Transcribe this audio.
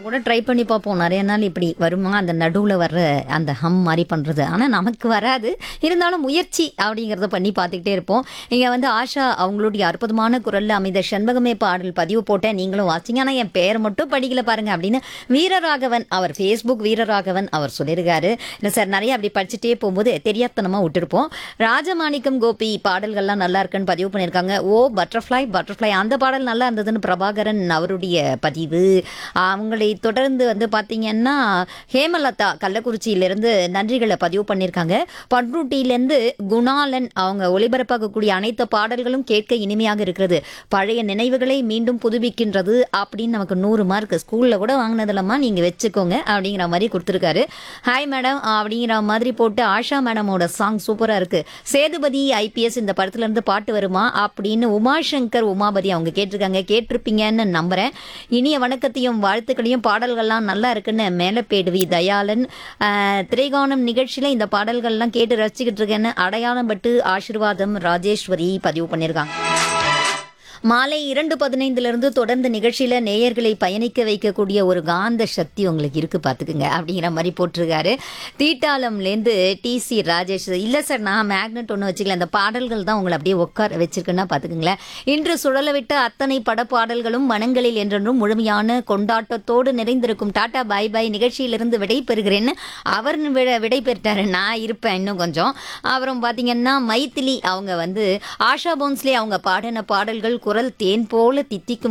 கூட ட்ரை பண்ணி பார்ப்போம் நிறைய நாள் இப்படி வருமா அந்த நடுவில் வர்ற அந்த ஹம் மாதிரி பண்ணுறது ஆனால் நமக்கு வராது இருந்தாலும் முயற்சி அப்படிங்கிறத பண்ணி பார்த்துக்கிட்டே இருப்போம் இங்கே வந்து ஆஷா அவங்களுடைய அற்புதமான குரலில் அமைந்த செண்பகமே பாடல் பதிவு போட்டேன் நீங்களும் வாசிங்க ஆனால் என் பேர் மட்டும் படிக்கல பாருங்க அப்படின்னு வீரராகவன் அவர் ஃபேஸ்புக் வீரராகவன் அவர் சொல்லியிருக்காரு இல்லை சார் நிறைய அப்படி படிச்சுட்டே போகும்போது தெரியாத்தனமாக விட்டுருப்போம் ராஜமாணிக்கம் கோபி பாடல்கள்லாம் நல்லா இருக்குன்னு பதிவு பண்ணியிருக்காங்க ஓ பட்டர்ஃப்ளை பட்டர்ஃப்ளை அந்த பாடல் நல்லா இருந்ததுன்னு பிரபாகரன் அவருடைய பதிவு அவங்களை தொடர்ந்து வந்து பார்த்தீங்கன்னா ஹேமலதா கள்ளக்குறிச்சியிலிருந்து நன்றிகளை பதிவு பண்ணியிருக்காங்க பண்ருட்டியிலேருந்து குணாலன் அவங்க ஒளிபரப்பாகக்கூடிய அனைத்து பாடல்களும் கேட்க இனிமையாக இருக்கிறது பழைய நினைவுகளை மீண்டும் புதுப்பிக்கின்றது அப்படின்னு நமக்கு நூறு மார்க் ஸ்கூலில் கூட வாங்கினதில்லம்மா நீங்கள் வச்சுக்கோங்க அப்படிங்கிற மாதிரி கொடுத்துருக்காரு ஹாய் மேடம் அப்படிங்கிற மாதிரி போட்டு ஆஷா மேடமோட சாங் சூப்பராக இருக்கு சேதுபதி ஐபிஎஸ் இந்த படத்துல இருந்து பாட்டு வருமா அப்படின்னு உமாசங்கர் உமாபதி அவங்க கேட்டிருக்காங்க கேட்டிருப்பீங்கன்னு நம்புறேன் இனிய வணக்கத்தையும் வாழ்த்துக்களையும் பாடல்கள்லாம் நல்லா இருக்குன்னு மேலப்பேடுவி தயாளன் ஆஹ், திரைகானம் நிகழ்ச்சியில இந்த பாடல்கள்லாம் கேட்டு ரசிச்சுக்கிட்டு இருக்கேன்னு அடையாளம் பட்டு ஆசீர்வாதம் ராஜேஸ்வரி பதிவு பண்ணியிருக்காங்க மாலை இரண்டு பதினைந்துலேருந்து தொடர்ந்து நிகழ்ச்சியில் நேயர்களை பயணிக்க வைக்கக்கூடிய ஒரு காந்த சக்தி உங்களுக்கு இருக்கு பார்த்துக்குங்க அப்படிங்கிற மாதிரி போட்டிருக்காரு தீட்டாளம்லேருந்து டிசி ராஜேஷ் இல்லை சார் நான் மேக்னெட் ஒன்று வச்சுக்கல அந்த பாடல்கள் தான் உங்களை அப்படியே உட்கார வச்சிருக்குன்னா பார்த்துக்குங்களேன் இன்று சுழல விட்ட அத்தனை படப்பாடல்களும் மனங்களில் என்றென்றும் முழுமையான கொண்டாட்டத்தோடு நிறைந்திருக்கும் டாடா பாய் பாய் நிகழ்ச்சியிலிருந்து விடை பெறுகிறேன்னு அவர் விட விடை பெற்றாரு நான் இருப்பேன் இன்னும் கொஞ்சம் அப்புறம் பார்த்தீங்கன்னா மைத்திலி அவங்க வந்து ஆஷா போன்ஸ்லே அவங்க பாடின பாடல்கள் குரல் தேன் போல தித்திக்கும்